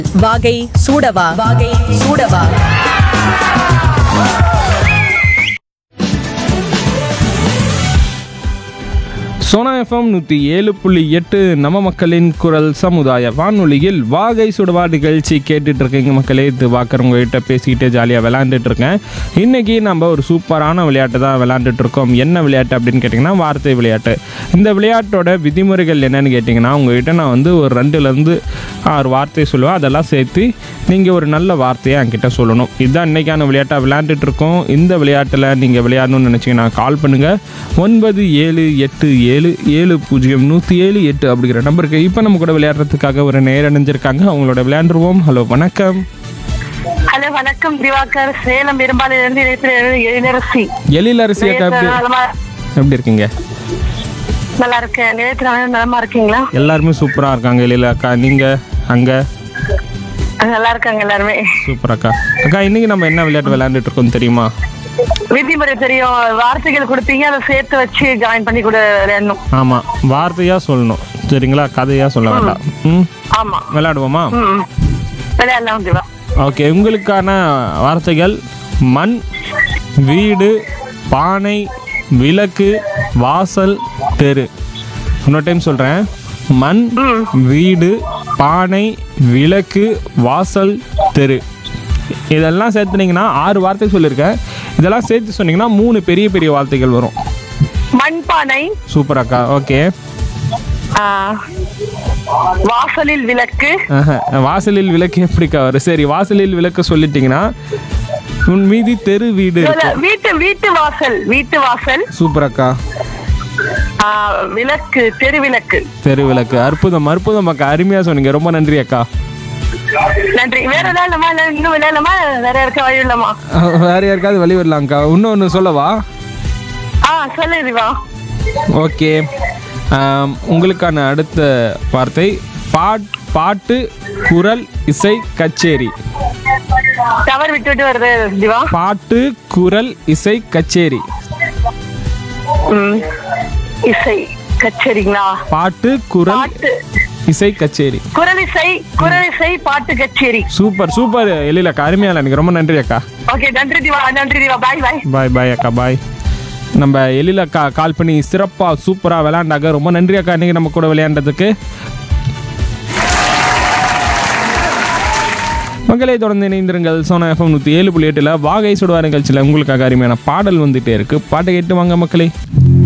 வாகை சூடவா வாகை சூடவா சோனா எஃப்எம் நூற்றி ஏழு புள்ளி எட்டு நம்ம மக்களின் குரல் சமுதாய வானொலியில் வாகை சுடுவா நிகழ்ச்சி கேட்டுட்டு இருக்கீங்க மக்களே இது பார்க்குறவங்ககிட்ட பேசிக்கிட்டே ஜாலியாக விளையாண்டுட்டு இருக்கேன் இன்னைக்கு நம்ம ஒரு சூப்பரான விளையாட்டு தான் விளையாண்டுட்டு இருக்கோம் என்ன விளையாட்டு அப்படின்னு கேட்டிங்கன்னா வார்த்தை விளையாட்டு இந்த விளையாட்டோட விதிமுறைகள் என்னன்னு கேட்டிங்கன்னா உங்ககிட்ட நான் வந்து ஒரு ரெண்டுலேருந்து ஆறு வார்த்தை சொல்லுவேன் அதெல்லாம் சேர்த்து நீங்கள் ஒரு நல்ல வார்த்தையை என்கிட்ட சொல்லணும் இதுதான் இன்றைக்கான விளையாட்டாக விளையாண்டுட்டு இருக்கோம் இந்த விளையாட்டில் நீங்கள் விளையாடணும்னு நினச்சிங்கன்னா கால் பண்ணுங்கள் ஒன்பது ஏழு எட்டு ஏழு ஏழு பூஜ்ஜியம் நூற்றி ஏழு எட்டு அப்படிங்கிற நம்பருக்கு இப்போ நம்ம கூட விளையாடுறதுக்காக ஒரு நேர் அடைஞ்சிருக்காங்க அவங்களோட விளையாண்டுருவோம் ஹலோ வணக்கம் ஹலோ வணக்கம் திவாகர் சேலம் பெரும்பாலிலிருந்து இணைப்பில் இளரசி எழிலரசி அக்கா எப்படி நலமா எப்படி இருக்கீங்க நல்லா இருக்கேன் நிலையத்தில் நலமா இருக்கீங்களா எல்லாருமே சூப்பராக இருக்காங்க எழில அக்கா நீங்கள் அங்கே நல்லா இருக்காங்க எல்லாருமே சூப்பர் அக்கா அக்கா இன்னைக்கு நம்ம என்ன விளையாட்டு விளையாண்டுட்டு இருக்கோம் தெரியுமா விதிமுறை தெரியும் வார்த்தைகள் கொடுப்பீங்க அதை சேர்த்து வச்சு ஜாயின் பண்ணி கூட விளையாடணும் ஆமாம் வார்த்தையாக சொல்லணும் சரிங்களா கதையாக சொல்ல வேண்டாம் ம் ஆமா விளையாடுவோமா ம் விளையாடலாம் திவா ஓகே உங்களுக்கான வார்த்தைகள் மண் வீடு பானை விளக்கு வாசல் தெரு இன்னொரு டைம் சொல்கிறேன் மண் வீடு பானை விளக்கு வாசல் தெரு இதெல்லாம் சேர்த்துனீங்கன்னா ஆறு வார்த்தை சொல்லியிருக்கேன் இதெல்லாம் சேர்த்து சொன்னீங்கன்னா மூணு பெரிய பெரிய வார்த்தைகள் வரும் மண்பானை சூப்பர் அக்கா ஓகே ஆ, வாசலில் விளக்கு ஆஹா, வாசலில் விளக்கு எப்படிக்கா வரும் சரி வாசலில் விளக்கு சொல்லிட்டீங்கன்னா உன் மீதி தெரு வீடு இல்ல, இருக்கும் வீட்டு வீட்டு வாசல் வீட்டு வாசல் சூப்பர் அக்கா ஆ, விளக்கு தெருவிளக்கு தெரு விளக்கு அற்புதம் அற்புதம் அக்கா அருமையாக சொன்னீங்க ரொம்ப நன்றி அக்கா நன்றி வேற விளையாடலாமா இல்ல இன்னும் விளையாடலாமா வேற இருக்க வழி இல்லாமா அஹ், வேற யாருக்காவது வழி வரலாம்க்கா இன்னொன்று சொல்லவா ஆ சொல்லு திவா ஓகே ஆம், உங்களுக்கான அடுத்த வார்த்தை பாட் பாட்டு குரல் இசை கச்சேரி டவர் விட்டு விட்டு வருது திவா பாட்டு குரல் இசை கச்சேரி ம். இசை கச்சேரிங்களா பாட்டு குரல் பாட்டு இசை கச்சேரி குரல் இசை குரல் இசை பாட்டு கச்சேரி சூப்பர் சூப்பர் எழிலக்கா அருமையால எனக்கு ரொம்ப நன்றி அக்கா ஓகே நன்றி திவா நன்றி திவா பாய் பாய் பாய் பாய் அக்கா பாய் நம்ம எழில் அக்கா கால் பண்ணி சிறப்பாக சூப்பராக விளையாண்டாங்க ரொம்ப நன்றி அக்கா இன்னைக்கு நம்ம கூட விளையாண்டதுக்கு மக்களை தொடர்ந்து இணைந்திருங்கள் சோனா எஃப்எம் நூற்றி ஏழு புள்ளி எட்டில் வாகை சுடுவார் நிகழ்ச்சியில் உங்களுக்காக அருமையான பாடல் வந்துட்டே இருக்கு பாட்டை கேட்டு வாங்க மக்களே